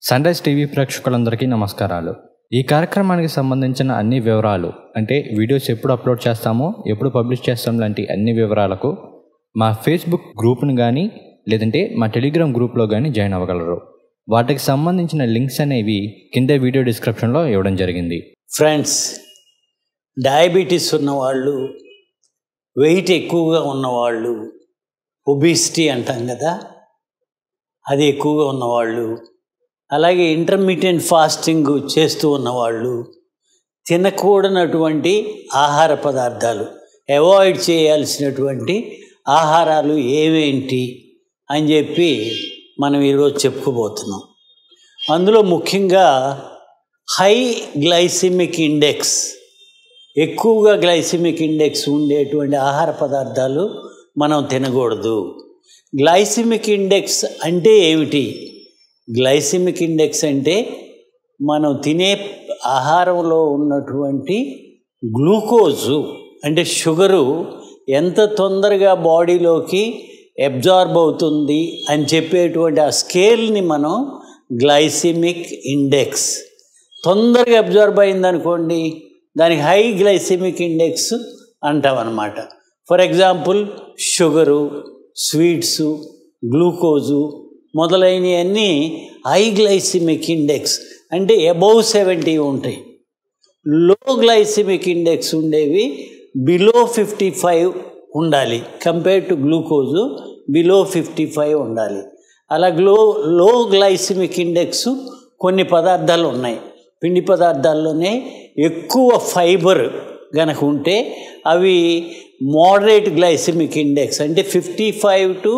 Sun rise TV ప్రేక్షకులందరికీ నమస్కారాలు ఈ కార్యక్రమానికి సంబంధించిన అన్ని వివరాలు అంటే వీడియోస్ ఎప్పుడు అప్లోడ్ చేస్తామో ఎప్పుడు పబ్లిష్ చేస్తాం లాంటి అన్ని వివరాలకు మా ఫేస్బుక్ గ్రూప్ను కానీ లేదంటే మా టెలిగ్రామ్ గ్రూప్లో కానీ జాయిన్ అవ్వగలరు వాటికి సంబంధించిన లింక్స్ అనేవి కింద వీడియో డిస్క్రిప్షన్లో ఇవ్వడం జరిగింది ఫ్రెండ్స్ డయాబెటీస్ ఉన్నవాళ్ళు వెయిట్ ఎక్కువగా ఉన్నవాళ్ళు ఒబిసిటీ అంటాం కదా అది ఎక్కువగా ఉన్నవాళ్ళు అలాగే ఇంటర్మీడియట్ ఫాస్టింగ్ చేస్తూ ఉన్నవాళ్ళు తినకూడనటువంటి ఆహార పదార్థాలు అవాయిడ్ చేయాల్సినటువంటి ఆహారాలు ఏవేంటి అని చెప్పి మనం ఈరోజు చెప్పుకోబోతున్నాం అందులో ముఖ్యంగా హై గ్లైసిమిక్ ఇండెక్స్ ఎక్కువగా గ్లైసిమిక్ ఇండెక్స్ ఉండేటువంటి ఆహార పదార్థాలు మనం తినకూడదు గ్లైసిమిక్ ఇండెక్స్ అంటే ఏమిటి గ్లైసిమిక్ ఇండెక్స్ అంటే మనం తినే ఆహారంలో ఉన్నటువంటి గ్లూకోజు అంటే షుగరు ఎంత తొందరగా బాడీలోకి అబ్జార్బ్ అవుతుంది అని చెప్పేటువంటి ఆ స్కేల్ని మనం గ్లైసిమిక్ ఇండెక్స్ తొందరగా అబ్జార్బ్ అయిందనుకోండి దానికి హై గ్లైసిమిక్ ఇండెక్స్ అంటాం అన్నమాట for example sugar sweets glucose మొదలైనవన్నీ హై గ్లైసిమిక్ ఇండెక్స్ అంటే అబౌవ్ సెవెంటీ ఉంటాయి లో గ్లైసిమిక్ ఇండెక్స్ ఉండేవి బిలో ఫిఫ్టీ ఫైవ్ ఉండాలి compare to glucose below fifty five ఉండాలి అలా గ్లో లో గ్లైసిమిక్ ఇండెక్స్ కొన్ని పదార్థాలు ఉన్నాయి పిండి పదార్థాల్లోనే ఎక్కువ ఫైబర్ గనక ఉంటే అవి మోడరేట్ గ్లైసిమిక్ ఇండెక్స్ అంటే fifty five to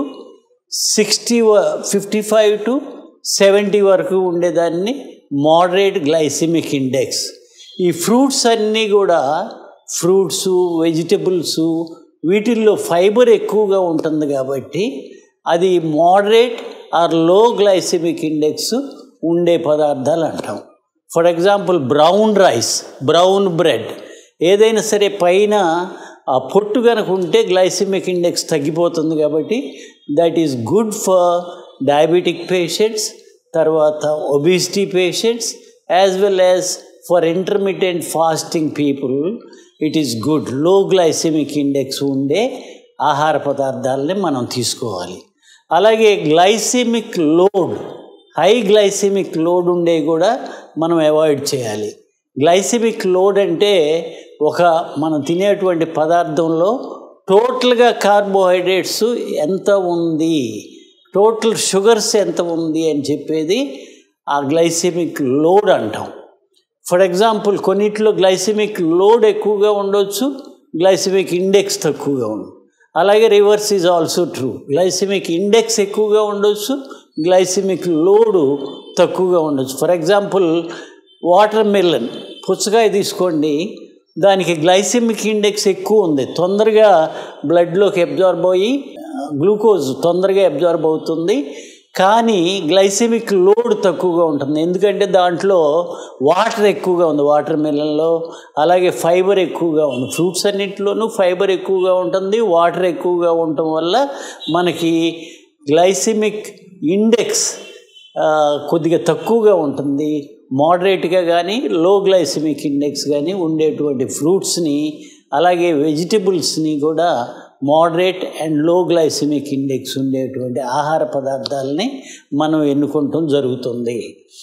sixty fifty five to seventy వరకు ఉండేదాన్ని మోడరేట్ గ్లైసిమిక్ ఇండెక్స్ ఈ ఫ్రూట్స్ అన్నీ కూడా ఫ్రూట్స్ వెజిటబుల్స్ వీటిల్లో ఫైబర్ ఎక్కువగా ఉంటుంది కాబట్టి అది moderate or low glycemic index ఉండే పదార్థాలు అంటాం for example brown rice brown bread ఏదైనా సరే పైన ఆ పొట్టు కనుక ఉంటే గ్లైసిమిక్ ఇండెక్స్ తగ్గిపోతుంది కాబట్టి that is good for diabetic patients తర్వాత obesity patients as well as for intermediate fasting people it is good low glycemic index ఉండే ఆహార పదార్థాలని మనం తీసుకోవాలి అలాగే glycemic load high glycemic load ఉండే కూడా మనం అవాయిడ్ చేయాలి గ్లైసిమిక్ లోడ్ అంటే ఒక మనం తినేటువంటి పదార్థంలో టోటల్గా కార్బోహైడ్రేట్స్ ఎంత ఉంది టోటల్ షుగర్స్ ఎంత ఉంది అని చెప్పేది ఆ గ్లైసిమిక్ లోడ్ అంటాం ఫర్ ఎగ్జాంపుల్ కొన్నిట్లో గ్లైసిమిక్ లోడ్ ఎక్కువగా ఉండొచ్చు గ్లైసిమిక్ ఇండెక్స్ తక్కువగా ఉంది అలాగే reverse is also true glycemic index ఎక్కువగా ఉండొచ్చు గ్లైసిమిక్ లోడు తక్కువగా ఉండొచ్చు ఫర్ ఎగ్జాంపుల్ వాటర్ మిల్లన్ పుచ్చకాయ తీసుకోండి దానికి గ్లైసిమిక్ ఇండెక్స్ ఎక్కువ ఉంది తొందరగా బ్లడ్లోకి అబ్జార్బ్ అయ్యి గ్లూకోజ్ తొందరగా అబ్జార్బ్ అవుతుంది కానీ గ్లైసిమిక్ లోడ్ తక్కువగా ఉంటుంది ఎందుకంటే దాంట్లో వాటర్ ఎక్కువగా ఉంది వాటర్ మిలన్లో అలాగే ఫైబర్ ఎక్కువగా ఉంది ఫ్రూట్స్ అన్నింటిలోనూ ఫైబర్ ఎక్కువగా ఉంటుంది వాటర్ ఎక్కువగా ఉండటం వల్ల మనకి గ్లైసిమిక్ ఇండెక్స్ కొద్దిగా తక్కువగా ఉంటుంది మోడరేట్గా కానీ లో గ్లైసిమిక్ ఇండెక్స్ కానీ ఉండేటువంటి ఫ్రూట్స్ని అలాగే వెజిటబుల్స్ని కూడా moderate and low glycemic index ఉండేటువంటి ఆహార పదార్థాలని మనం ఎన్నుకుంటాం జరుగుతుంది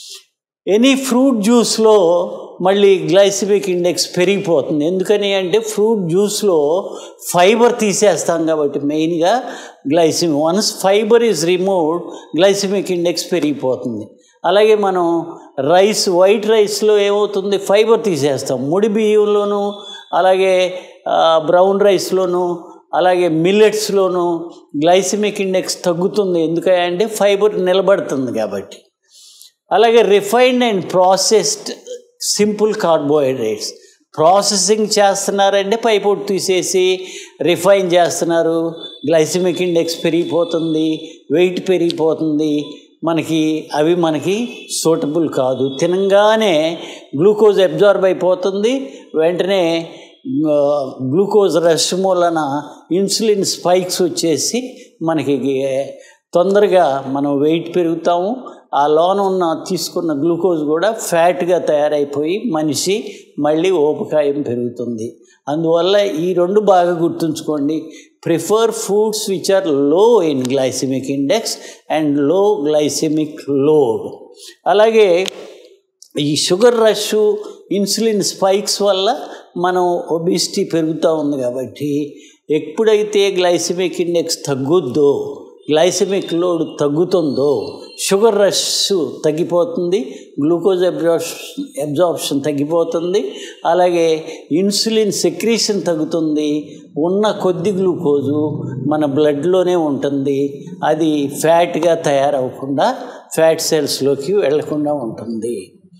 ఎనీ ఫ్రూట్ జ్యూస్లో మళ్ళీ గ్లైసిమిక్ ఇండెక్స్ పెరిగిపోతుంది ఎందుకని అంటే ఫ్రూట్ జ్యూస్లో ఫైబర్ తీసేస్తాం కాబట్టి మెయిన్గా glycemic once fibre is removed glycemic index పెరిగిపోతుంది అలాగే మనం రైస్ వైట్ రైస్లో ఏమవుతుంది ఫైబర్ తీసేస్తాం ముడి బియ్యంలోను అలాగే బ్రౌన్ రైస్లోను అలాగే మిల్లెట్స్లోను గ్లైసిమిక్ ఇండెక్స్ తగ్గుతుంది ఎందుకంటే ఫైబర్ నిలబడుతుంది కాబట్టి అలాగే refined and processed simple carbohydrates processing చేస్తున్నారంటే పైపొట్టు తీసేసి రిఫైన్ చేస్తున్నారు గ్లైసిమిక్ ఇండెక్స్ పెరిగిపోతుంది వెయిట్ పెరిగిపోతుంది మనకి అవి మనకి సూటబుల్ కాదు తినంగానే గ్లూకోజ్ అబ్జార్బ్ అయిపోతుంది వెంటనే గ్లూకోజ్ రష్ మూలన ఇన్సులిన్ స్పైక్స్ వచ్చేసి మనకి తొందరగా మనం వెయిట్ పెరుగుతాము ఆ లోన ఉన్న తీసుకున్న గ్లూకోజ్ కూడా ఫ్యాట్గా తయారైపోయి మనిషి మళ్ళీ ఊబకాయం పెరుగుతుంది అందువల్ల ఈ రెండు బాగా గుర్తుంచుకోండి prefer foods which are low in glycemic index and low glycemic load అలాగే ఈ షుగర్ రష్ ఇన్సులిన్ స్పైక్స్ వల్ల మనం ఒబిసిటీ పెరుగుతూ ఉంది కాబట్టి ఎప్పుడైతే గ్లైసిమిక్ ఇండెక్స్ తగ్గుద్దో గ్లైసిమిక్ లోడ్ తగ్గుతుందో షుగర్ రష్ తగ్గిపోతుంది గ్లూకోజ్ అబ్జార్ప్షన్ అబ్జార్ప్షన్ తగ్గిపోతుంది అలాగే ఇన్సులిన్ సెక్రీషన్ తగ్గుతుంది ఉన్న కొద్ది గ్లూకోజు మన బ్లడ్లోనే ఉంటుంది అది ఫ్యాట్గా తయారవకుండా ఫ్యాట్ సెల్స్లోకి వెళ్లకుండా ఉంటుంది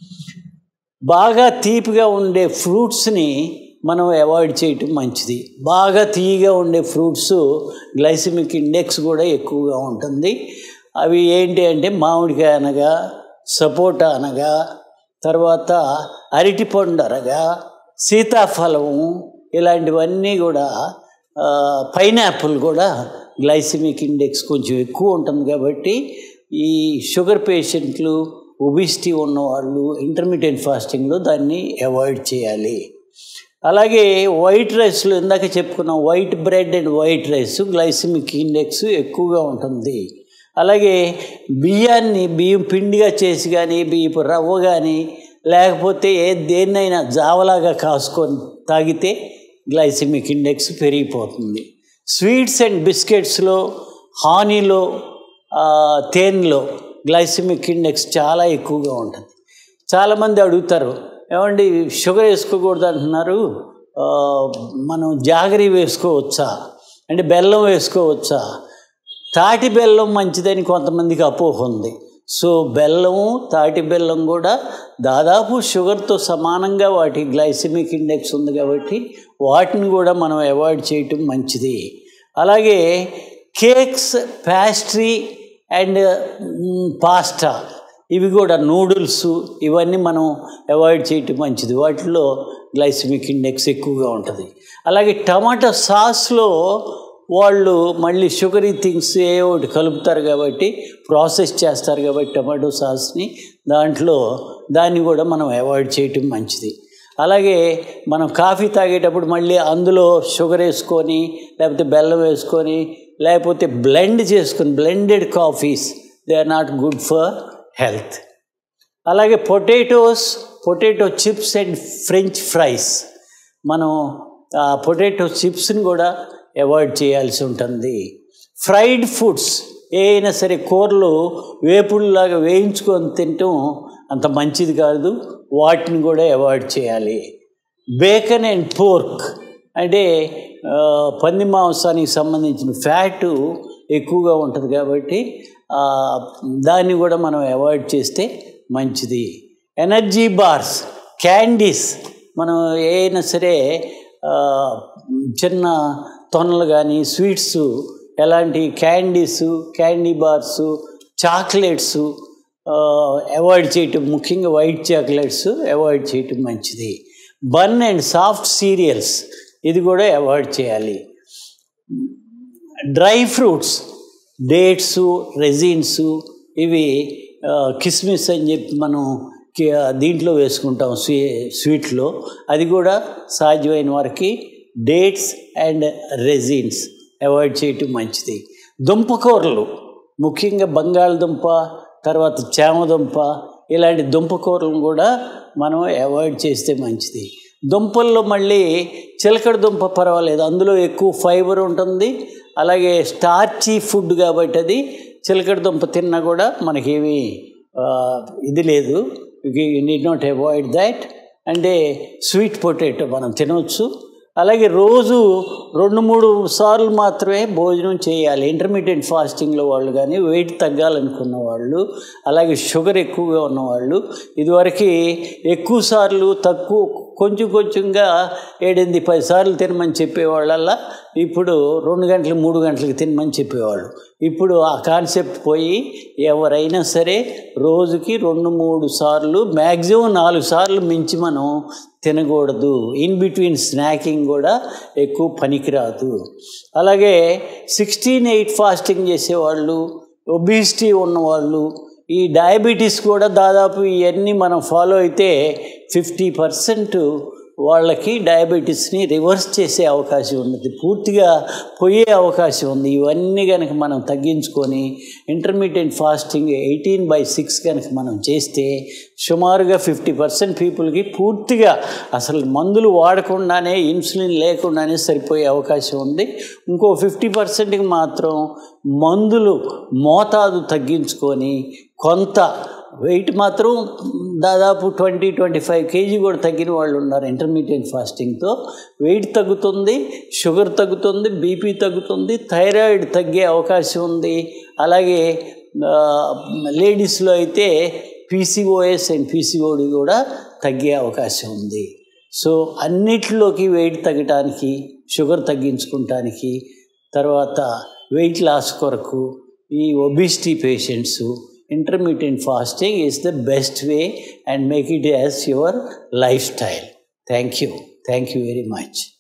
బాగా తీపిగా ఉండే ఫ్రూట్స్ని మనం అవాయిడ్ చేయటం మంచిది బాగా తీయగా ఉండే ఫ్రూట్స్ గ్లైసిమిక్ ఇండెక్స్ కూడా ఎక్కువగా ఉంటుంది అవి ఏంటి అంటే మామిడికాయ అనగా సపోటా అనగా తర్వాత అరటిపండు అనగా సీతాఫలము ఇలాంటివన్నీ కూడా పైనాపిల్ కూడా గ్లైసిమిక్ ఇండెక్స్ కొంచెం ఎక్కువ ఉంటుంది కాబట్టి ఈ షుగర్ పేషెంట్లు ఒబిసిటీ ఉన్నవాళ్ళు ఇంటర్మీడియట్ ఫాస్టింగ్లో దాన్ని అవాయిడ్ చేయాలి అలాగే వైట్ రైస్లో ఇందాక చెప్పుకున్నాం white bread and white rice glycemic index ఎక్కువగా ఉంటుంది అలాగే బియ్యాన్ని బియ్యం పిండిగా చేసి కానీ బియ్యపు రవ్వ కానీ లేకపోతే ఏ దేన్నైనా జావలాగా కాసుకొని తాగితే గ్లైసిమిక్ ఇండెక్స్ పెరిగిపోతుంది స్వీట్స్ అండ్ బిస్కెట్స్లో హానీలో తేనెలో గ్లైసిమిక్ ఇండెక్స్ చాలా ఎక్కువగా ఉంటుంది చాలామంది అడుగుతారు ఏమండి షుగర్ వేసుకోకూడదు అంటున్నారు మనం జాగరీ వేసుకోవచ్చా అంటే బెల్లం వేసుకోవచ్చా తాటి బెల్లం మంచిదని కొంతమందికి అపోహ ఉంది సో బెల్లము తాటి బెల్లం కూడా దాదాపు షుగర్తో సమానంగా వాటి గ్లైసిమిక్ ఇండెక్స్ ఉంది కాబట్టి వాటిని కూడా మనం అవాయిడ్ చేయటం మంచిది అలాగే కేక్స్ ప్యాస్ట్రీ అండ్ పాస్టా ఇవి కూడా నూడిల్స్ ఇవన్నీ మనం అవాయిడ్ చేయటం మంచిది వాటిలో గ్లైసిమిక్ ఇండెక్స్ ఎక్కువగా ఉంటుంది అలాగే టమాటా సాస్లో వాళ్ళు మళ్ళీ షుగరీ థింగ్స్ ఏ ఒకటి కలుపుతారు కాబట్టి ప్రాసెస్ చేస్తారు కాబట్టి టమాటో సాస్ని దాంట్లో దాన్ని కూడా మనం అవాయిడ్ చేయటం మంచిది అలాగే మనం కాఫీ తాగేటప్పుడు మళ్ళీ అందులో షుగర్ వేసుకొని లేకపోతే బెల్లం వేసుకొని లేకపోతే బ్లెండ్ చేసుకొని blended coffees they are not good for health అలాగే potatoes potato chips and French fries మనం ఆ పొటాటో చిప్స్ని కూడా అవాయిడ్ చేయాల్సి ఉంటుంది ఫ్రైడ్ ఫుడ్స్ ఏ అయినా సరే కూరలు వేపుడులాగా వేయించుకొని తినటం అంత మంచిది కాదు వాటిని కూడా అవాయిడ్ చేయాలి బేకన్ అండ్ పోర్క్ అంటే పంది మాంసానికి సంబంధించిన ఫ్యాటు ఎక్కువగా ఉంటుంది కాబట్టి దాన్ని కూడా మనం అవాయిడ్ చేస్తే మంచిది ఎనర్జీ బార్స్ క్యాండీస్ మనం ఏదైనా సరే చిన్న తొనలు కానీ స్వీట్స్ ఎలాంటి candies candy bars chocolates avoid చేయటం ముఖ్యంగా వైట్ చాక్లెట్స్ అవాయిడ్ చేయటం మంచిది బన్ అండ్ సాఫ్ట్ సీరియల్స్ ఇది కూడా అవాయిడ్ చేయాలి డ్రై ఫ్రూట్స్ డేట్స్ రెజిన్స్ ఇవి కిస్మిస్ అని చెప్పి మనం దీంట్లో వేసుకుంటాం స్వీ స్వీట్లో అది కూడా సాధ్యమైన వారికి డేట్స్ అండ్ రెజిన్స్ అవాయిడ్ చేయటం మంచిది దుంపకూరలు ముఖ్యంగా బంగాళదుంప తర్వాత చామదుంప ఇలాంటి దుంపకూరలను కూడా మనం అవాయిడ్ చేస్తే మంచిది దుంపల్లో మళ్ళీ చిలకడ దుంప పర్వాలేదు అందులో ఎక్కువ ఫైబర్ ఉంటుంది అలాగే స్టార్చీ ఫుడ్ కాబట్టి అది చిలకడ దుంప తిన్నా కూడా మనకేమీ ఇది లేదు you need not avoid that అంటే స్వీట్ పొటాటో మనం తినవచ్చు అలాగే రోజు రెండు మూడు సార్లు మాత్రమే భోజనం చేయాలి ఇంటర్మీడియట్ ఫాస్టింగ్లో వాళ్ళు కానీ వెయిట్ తగ్గాలనుకున్న వాళ్ళు అలాగే షుగర్ ఎక్కువగా ఉన్నవాళ్ళు ఇదివరకు ఎక్కువ సార్లు తక్కువ కొంచెం కొంచెంగా ఏడెనిమిది పది సార్లు తినమని చెప్పేవాళ్ళల్లా ఇప్పుడు రెండు గంటలు మూడు గంటలకు తినమని చెప్పేవాళ్ళు ఇప్పుడు ఆ కాన్సెప్ట్ పోయి ఎవరైనా సరే రోజుకి రెండు మూడు సార్లు మ్యాక్సిమం నాలుగు సార్లు మించి మనం తినకూడదు ఇన్ బిట్వీన్ స్నాకింగ్ కూడా ఎక్కువ పనికిరాదు అలాగే సిక్స్టీన్ ఎయిట్ ఫాస్టింగ్ చేసేవాళ్ళు ఒబిసిటీ ఉన్నవాళ్ళు ఈ డయాబెటీస్ కూడా దాదాపు ఇవన్నీ మనం ఫాలో అయితే ఫిఫ్టీ పర్సెంట్ వాళ్ళకి డయాబెటీస్ని రివర్స్ చేసే అవకాశం ఉన్నది పూర్తిగా పోయే అవకాశం ఉంది ఇవన్నీ కనుక మనం తగ్గించుకొని intermediate fasting eighteen by six కనుక మనం చేస్తే సుమారుగా ఫిఫ్టీ పర్సెంట్ పీపుల్కి పూర్తిగా అసలు మందులు వాడకుండానే ఇన్సులిన్ లేకుండానే సరిపోయే అవకాశం ఉంది ఇంకో ఫిఫ్టీ పర్సెంట్కి మాత్రం మందులు మోతాదు తగ్గించుకొని కొంత వెయిట్ మాత్రం దాదాపు ట్వంటీ ట్వంటీ ఫైవ్ కేజీ కూడా తగ్గిన వాళ్ళు ఉన్నారు ఇంటర్మీడియట్ ఫాస్టింగ్తో వెయిట్ తగ్గుతుంది షుగర్ తగ్గుతుంది బీపీ తగ్గుతుంది థైరాయిడ్ తగ్గే అవకాశం ఉంది అలాగే లేడీస్లో అయితే పీసీఓఎస్ అండ్ పీసీఓడి కూడా తగ్గే అవకాశం ఉంది సో అన్నిటిలోకి వెయిట్ తగ్గటానికి షుగర్ తగ్గించుకుంటానికి తర్వాత వెయిట్ లాస్ కొరకు ఈ obesity patients intermittent fasting is the best way and make it as your lifestyle. Thank you. Thank you very much.